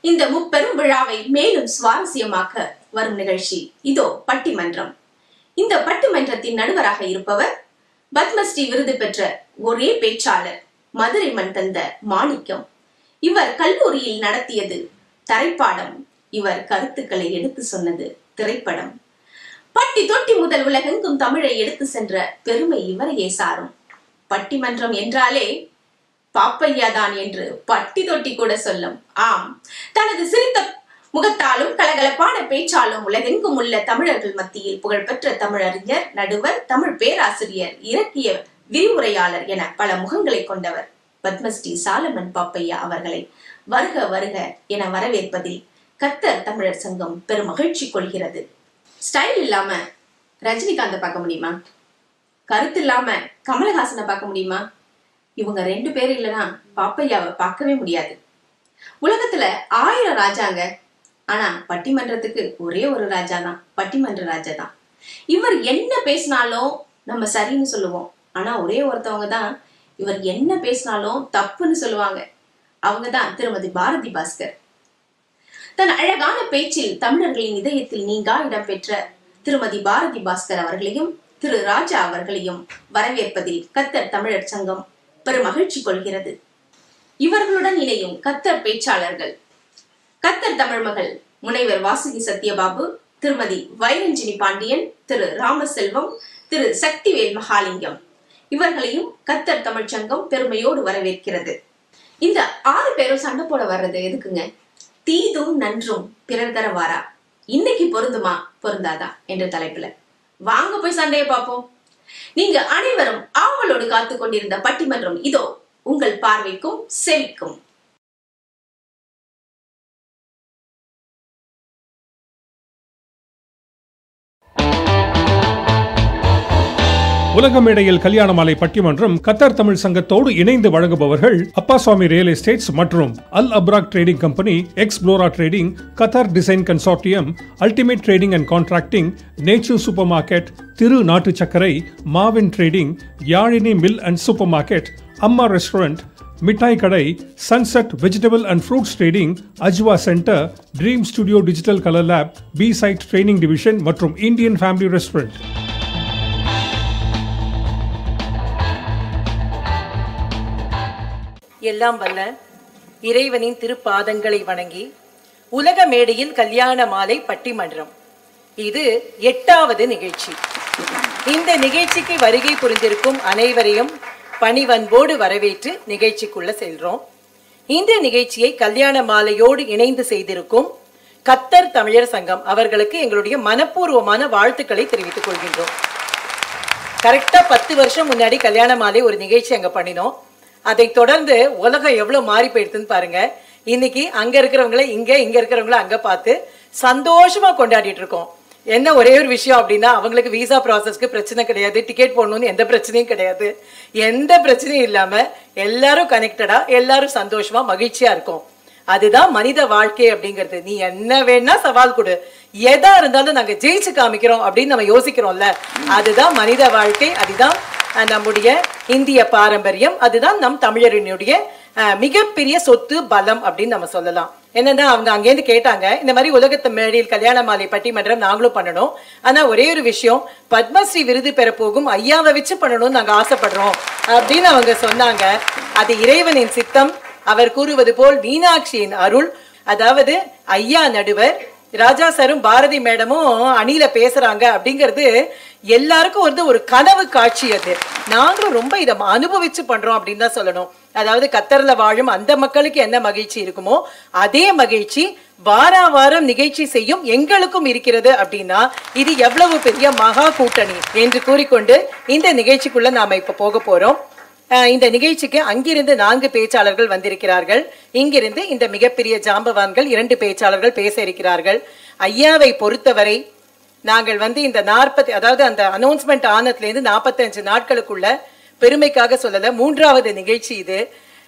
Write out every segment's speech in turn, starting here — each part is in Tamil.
இந்த முப்பெரும் விழாவை மேலும் சுவாரஸ்யமாக்க வரும் நிகழ்ச்சி இதோ பட்டிமன்றம் இந்த பட்டிமன்றத்தின் நடுவராக இருப்பவர் பத்மஸ்ரீ விருது பெற்ற ஒரே பேச்சாளர் மதுரை மண் தந்த மாணிக்கம் இவர் கல்லூரியில் நடத்தியது தரைப்பாடம் இவர் கருத்துக்களை எடுத்து சொன்னது திரைப்படம் பட்டி தொட்டி முதல் உலகெங்கும் தமிழை எடுத்து சென்ற பெருமை இவரையே சாரும் பட்டிமன்றம் என்றாலே பாப்பையா தான் என்று பட்டி தொட்டி கூட சொல்லும் ஆம் தனது சிரித்த முகத்தாலும் கலகலப்பான பேச்சாலும் உலகெங்கும் உள்ள தமிழர்கள் மத்தியில் புகழ்பெற்ற தமிழறிஞர் நடுவர் தமிழ் பேராசிரியர் இலக்கிய விரிவுரையாளர் என பல முகங்களை கொண்டவர் பத்மஸ்ரீ சாலமன் பாப்பையா அவர்களை வருக வருக என வரவேற்பதில் கத்தர் தமிழர் சங்கம் பெரும் மகிழ்ச்சி கொள்கிறது ஸ்டைல் இல்லாம ரஜினிகாந்தை பார்க்க முடியுமா கருத்து இல்லாம கமலஹாசனை பார்க்க முடியுமா இவங்க ரெண்டு பேர் இல்லைன்னா பாப்பையாவை பார்க்கவே முடியாது உலகத்துல ஆயிரம் ராஜாங்க ஆனா பட்டிமன்றத்துக்கு ஒரே ஒரு ராஜா தான் பட்டிமன்ற ராஜா தான் இவர் என்ன பேசினாலும் நம்ம சரின்னு சொல்லுவோம் ஆனா ஒரே ஒருத்தவங்க தான் இவர் என்ன பேசினாலும் தப்புன்னு சொல்லுவாங்க அவங்க தான் திருமதி பாரதி பாஸ்கர் தன் அழகான பேச்சில் தமிழர்களின் இதயத்தில் நீங்கா இடம்பெற்ற திருமதி பாரதி பாஸ்கர் அவர்களையும் திரு ராஜா அவர்களையும் வரவேற்பதில் கத்தர் தமிழர் சங்கம் பெரும் மகிழ்ச்சி கொள்கிறது இவர்களுடன் இணையும் கத்தர் பேச்சாளர்கள் கத்தர் தமிழ் மகள் முனைவர் வாசுகி சத்யபாபு திருமதி வைரஞ்சினி பாண்டியன் திரு ராமசெல்வம் திரு சக்திவேல் மகாலிங்கம் இவர்களையும் கத்தர் தமிழ் சங்கம் பெருமையோடு வரவேற்கிறது இந்த ஆறு பேரும் சண்டை போட வர்றது எதுக்குங்க தீதும் நன்றும் பிறர் தர வாரா இன்னைக்கு பொருந்துமா பொருந்தாதா என்ற தலைப்புல வாங்க போய் சண்டையை பார்ப்போம் நீங்க அனைவரும் ஆவலோடு காத்து கொண்டிருந்த பட்டிமன்றம் இதோ உங்கள் பார்வைக்கும் செவிக்கும் உலக மேடையில் கல்யாண மாலை பட்டிமன்றம் கத்தார் தமிழ் சங்கத்தோடு இணைந்து வழங்குபவர்கள் அப்பாசுவாமி ரியல் எஸ்டேட்ஸ் மற்றும் Al Abraq trading company Explora trading Qatar design consortium ultimate trading and contracting nature super market திரு நாட்டு சக்கரை மாவின் trading Yazhini mill and super market Amma restaurant மிட்டாய் கடை sunset vegetable and fruits trading Ajwa centre dream studio digital colour lab B side training division மற்றும் இந்தியன் ஃபேமிலி ரெஸ்டாரண்ட் எல்லாம் வல்ல இறைவனின் திருப்பாதங்களை வணங்கி உலக மேடையில் கல்யாண மாலை பட்டிமன்றம் இது எட்டாவது நிகழ்ச்சி இந்த நிகழ்ச்சிக்கு வருகை புரிந்திருக்கும் அனைவரையும் பணிவன்போடு வரவேற்று நிகழ்ச்சிக்குள்ள செல்றோம் இந்த நிகழ்ச்சியை கல்யாண மாலையோடு இணைந்து செய்திருக்கும் கத்தர் தமிழர் சங்கம் அவர்களுக்கு எங்களுடைய மனப்பூர்வமான வாழ்த்துக்களை தெரிவித்துக் கொள்கின்றோம் கரெக்டா பத்து வருஷம் முன்னாடி கல்யாண மாலை ஒரு நிகழ்ச்சி அங்க பண்ணினோம் அதை தொடர்ந்து உலகம் எவ்வளவு மாறி போயிடுதுன்னு பாருங்க இன்னைக்கு அங்க இருக்கிறவங்கள இங்க இங்க இருக்கிறவங்கள அங்க பார்த்து சந்தோஷமா கொண்டாடிட்டு இருக்கோம் என்ன ஒரே ஒரு விஷயம் அப்படின்னா அவங்களுக்கு விசா ப்ராசஸ்க்கு பிரச்சனை கிடையாது டிக்கெட் போடணும்னு எந்த பிரச்சனையும் கிடையாது எந்த பிரச்சனையும் இல்லாம எல்லாரும் கனெக்டடா எல்லாரும் சந்தோஷமா மகிழ்ச்சியா இருக்கும் அதுதான் மனித வாழ்க்கை அப்படிங்கிறது நீ என்ன வேணா சவால் கொடு எதா இருந்தாலும் நாங்க ஜெயிச்சு காமிக்கிறோம் அப்படின்னு நம்ம யோசிக்கிறோம்ல அதுதான் மனித வாழ்க்கை அதுதான் அஹ், நம்முடைய இந்திய பாரம்பரியம் அதுதான் நம் தமிழரினுடைய அஹ், மிகப்பெரிய சொத்து பலம் அப்படின்னு நம்ம சொல்லலாம் என்னன்னா அவங்க அங்கேருந்து கேட்டாங்க இந்த மாதிரி உலகத்து மேடையில் கல்யாண மாலை பட்டிமன்றம் நாங்களும் பண்ணணும் ஆனா ஒரே ஒரு விஷயம் பத்மஸ்ரீ விருது பெற போகும் ஐயாவை வச்சு பண்ணணும்னு நாங்க ஆசைப்படுறோம் அப்படின்னு அவங்க சொன்னாங்க அது இறைவனின் சித்தம் அவர் கூறுவது போல் மீனாட்சியின் அருள் அதாவது ஐயா நடுவர் ராஜா சாரும் பாரதி மேடமும் அணில பேசுறாங்க அப்படிங்கிறது எல்லாருக்கும் வந்து ஒரு கனவு காட்சி அது நாங்களும் ரொம்ப இதை அனுபவிச்சு பண்றோம் அப்படின்னு தான் சொல்லணும் அதாவது கத்தர்ல வாழும் அந்த மக்களுக்கு என்ன மகிழ்ச்சி இருக்குமோ அதே மகிழ்ச்சி வாரா வாரம் நிகழ்ச்சி செய்யும் எங்களுக்கும் இருக்கிறது அப்படின்னா இது எவ்வளவு பெரிய மகா கூட்டணி என்று கூறிக்கொண்டு இந்த நிகழ்ச்சிக்குள்ள நாம இப்ப போக போறோம் அஹ் இந்த நிகழ்ச்சிக்கு அங்கிருந்து நான்கு பேச்சாளர்கள் வந்திருக்கிறார்கள் இங்கிருந்து இந்த மிகப்பெரிய ஜாம்பவான்கள் இரண்டு பேச்சாளர்கள் பேச இருக்கிறார்கள் ஐயாவை பொறுத்தவரை நாங்கள் வந்து இந்த நாற்பத்தி அதாவது அந்த அனௌன்ஸ்மெண்ட் ஆனதுலேருந்து நாற்பத்தஞ்சு நாட்களுக்குள்ள பெருமைக்காக சொல்லல மூன்றாவது நிகழ்ச்சி இது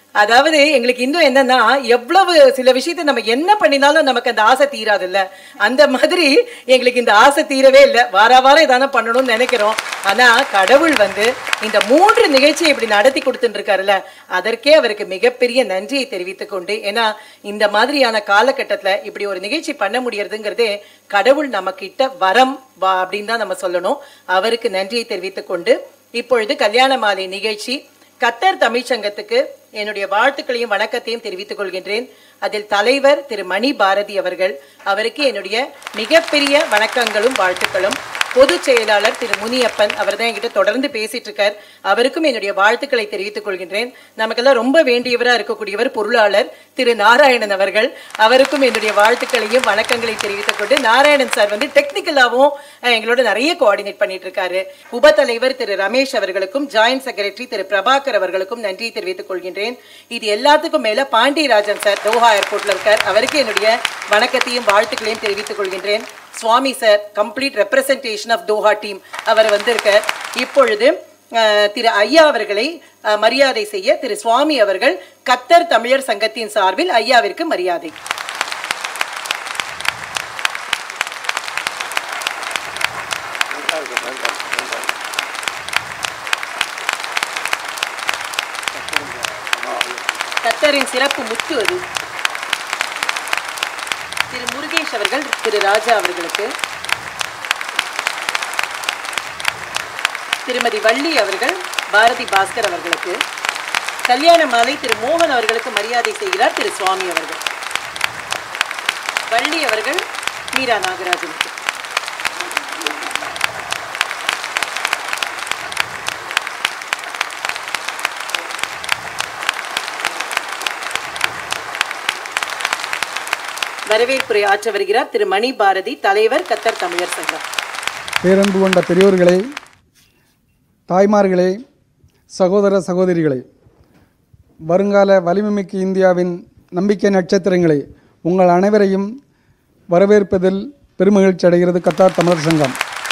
அதாவது எங்களுக்கு இன்னும் என்னன்னா எவ்வளவு சில விஷயத்தை நம்ம என்ன பண்ணினாலும் நமக்கு அந்த ஆசை தீராது இல்ல அந்த மாதிரி எங்களுக்கு இந்த ஆசை தீரவே இல்லை வார வாரம் இதானே பண்ணணும்னு நினைக்கிறோம் ஆனா கடவுள் வந்து இந்த மூன்று நிகழ்ச்சியை இப்படி நடத்தி கொடுத்துட்டு இருக்காருல்ல அதற்கே அவருக்கு மிகப்பெரிய நன்றியை தெரிவித்துக் கொண்டு ஏன்னா இந்த மாதிரியான காலகட்டத்துல இப்படி ஒரு நிகழ்ச்சி பண்ண முடியறதுங்கிறதே கடவுள் நம்ம கிட்ட வரம் வா அப்படின்னு தான் நம்ம சொல்லணும் அவருக்கு நன்றியை தெரிவித்துக் கொண்டு இப்பொழுது கல்யாண மாலை நிகழ்ச்சி கத்தர் தமிழ்ச்சங்கத்துக்கு என்னுடைய வாழ்த்துக்களையும் வணக்கத்தையும் தெரிவித்துக் கொள்கின்றேன் அதில் தலைவர் திரு மணி பாரதி அவர்கள் அவருக்கு என்னுடைய மிகப்பெரிய வணக்கங்களும் வாழ்த்துக்களும் பொதுச் செயலாளர் திரு முனியப்பன் அவர் தான் என்கிட்ட தொடர்ந்து பேசிட்டு இருக்கார் அவருக்கும் என்னுடைய வாழ்த்துக்களை தெரிவித்துக் கொள்கின்றேன் நமக்கெல்லாம் ரொம்ப வேண்டியவரா இருக்கக்கூடியவர் பொருளாளர் திரு நாராயணன் அவர்கள் அவருக்கும் என்னுடைய வாழ்த்துக்களையும் வணக்கங்களையும் தெரிவித்துக் கொண்டு நாராயணன் சார் வந்து டெக்னிக்கலாவும் அஹ், எங்களோட நிறைய கோஆர்டினேட் பண்ணிட்டு இருக்காரு உப தலைவர் திரு ரமேஷ் அவர்களுக்கும் ஜாயிண்ட் செக்ரட்டரி திரு பிரபாகர் அவர்களுக்கும் நன்றியை தெரிவித்துக் கொள்கின்றேன் இது எல்லாத்துக்கும் மேல பாண்டியராஜன் சார் தோஹா ஏர்போர்ட்ல இருக்கார் அவருக்கு என்னுடைய வணக்கத்தையும் வாழ்த்துக்களையும் தெரிவித்துக் கொள்கின்றேன் Swamy sir complete representation of Doha team அவர் வந்திருக்கார் இப்பொழுது அஹ், திரு ஐயா அவர்களை அஹ், மரியாதை செய்ய திரு சுவாமி அவர்கள் கத்தர் தமிழர் சங்கத்தின் சார்பில் ஐயாவிற்கு மரியாதை கத்தரின் சிறப்பு முத்து அது திரு முருகேஷ் அவர்கள் திரு ராஜா அவர்களுக்கு திருமதி வள்ளி அவர்கள் பாரதி பாஸ்கர் அவர்களுக்கு கல்யாண மாலை திரு மோகன் அவர்களுக்கு மரியாதை செய்கிறார் திரு சுவாமி அவர்கள் வள்ளி அவர்கள் மீரா நாகராஜனுக்கு வரவேற்புரை ஆற்ற வருகிறார் திரு மணி பாரதி தலைவர் கத்தர் தமிழர் சங்கம் பேரன்பு கொண்ட பெரியோர்களே தாய்மார்களே சகோதர சகோதரிகளே வருங்கால வலிமைமிக்க இந்தியாவின் நம்பிக்கை நட்சத்திரங்களே உங்கள் அனைவரையும் வரவேற்பதில் பெருமகிழ்ச்சி அடைகிறது கத்தார் தமிழர் சங்கம்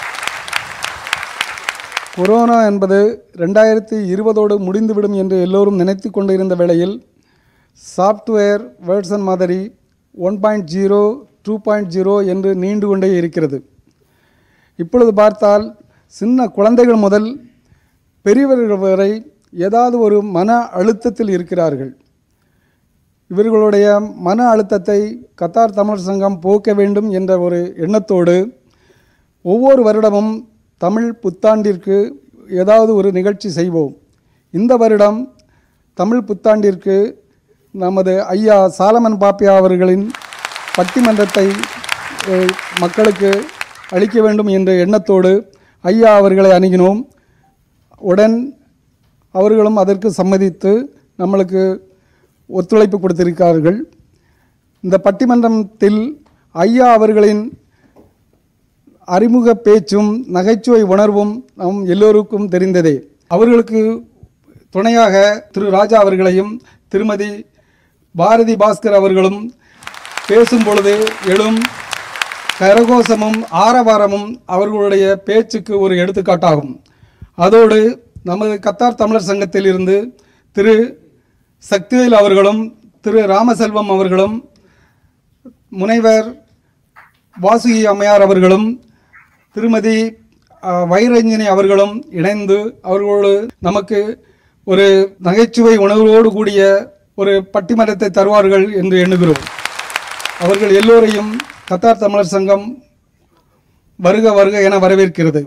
கொரோனா என்பது ரெண்டாயிரத்தி இருபதோடு முடிந்துவிடும் என்று எல்லோரும் நினைத்து கொண்டிருந்த வேளையில் சாஃப்ட்வேர் வேர்ஷன் மாதிரி one point zero two point zero என்று நீண்டு கொண்டே இருக்கிறது இப்பொழுது பார்த்தால் சின்ன குழந்தைகள் முதல் பெரியவர்கள் வரை ஏதாவது ஒரு மன அழுத்தத்தில் இருக்கிறார்கள் இவர்களுடைய மன அழுத்தத்தை கத்தார் தமிழர் சங்கம் போக்க வேண்டும் என்ற ஒரு எண்ணத்தோடு ஒவ்வொரு வருடமும் தமிழ் புத்தாண்டிற்கு ஏதாவது ஒரு நிகழ்ச்சி செய்வோம் இந்த வருடம் தமிழ் புத்தாண்டிற்கு நமது ஐயா சாலமன் பாப்பியா அவர்களின் பட்டிமன்றத்தை அஹ், மக்களுக்கு அளிக்க வேண்டும் என்ற எண்ணத்தோடு ஐயா அவர்களை அணுகினோம் உடன் அவர்களும் அதற்கு சம்மதித்து நம்மளுக்கு ஒத்துழைப்பு கொடுத்திருக்கிறார்கள் இந்த பட்டிமன்றத்தில் ஐயா அவர்களின் அறிமுக பேச்சும் நகைச்சுவை உணர்வும் நம் எல்லோருக்கும் தெரிந்ததே அவர்களுக்கு துணையாக திரு ராஜா அவர்களையும் திருமதி பாரதி பாஸ்கர் அவர்களும் பேசும் பொழுது எழும் கரகோஷமும் ஆரவாரமும் அவர்களுடைய பேச்சுக்கு ஒரு எடுத்துக்காட்டாகும் அதோடு நமது கத்தார் தமிழர் சங்கத்தில் இருந்து திரு சக்திவேல் அவர்களும் திரு ராமசெல்வம் அவர்களும் முனைவர் வாசுகி அம்மையார் அவர்களும் திருமதி அ, வைரஞ்சினி அவர்களும் இணைந்து அவர்களோடு நமக்கு ஒரு நகைச்சுவை உணர்வோடு கூடிய ஒரு பட்டிமன்றத்தை தருவார்கள் என்று எண்ணுகிறோம் அவர்கள் எல்லோரையும் கத்தார் தமிழர் சங்கம் வருக வருக என வரவேற்கிறது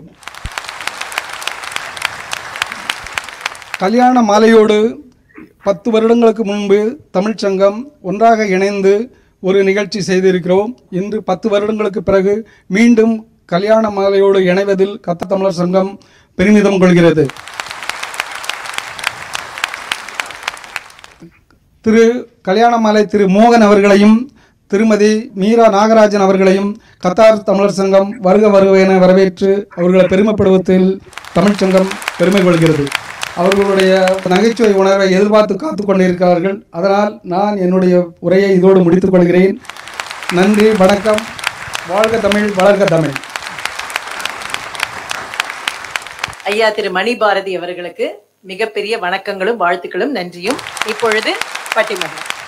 கல்யாண மாலையோடு பத்து வருடங்களுக்கு முன்பு தமிழ்ச் சங்கம் ஒன்றாக இணைந்து ஒரு நிகழ்ச்சி செய்திருக்கிறோம் இன்று பத்து வருடங்களுக்கு பிறகு மீண்டும் கல்யாண மாலையோடு இணைவதில் கத்த தமிழர் சங்கம் பெருமிதம் கொள்கிறது திரு கல்யாணமாலை திரு மோகன் அவர்களையும் திருமதி மீரா நாகராஜன் அவர்களையும் கத்தார் தமிழர் சங்கம் வருக வருக என வரவேற்று அவர்களை பெருமைப்படுவதில் தமிழ்ச் சங்கம் பெருமை கொள்கிறது அவர்களுடைய நகைச்சுவை உணர்வை எதிர்பார்த்து காத்து கொண்டிருக்கிறார்கள் அதனால் நான் என்னுடைய உரையை இதோடு முடித்துக் கொள்கிறேன் நன்றி வணக்கம் வாழ்க தமிழ் வளர்க தமிழ் ஐயா திரு மணி பாரதி அவர்களுக்கு மிகப்பெரிய வணக்கங்களும் வாழ்த்துக்களும் நன்றியும் இப்பொழுது பட்டிமன்றம்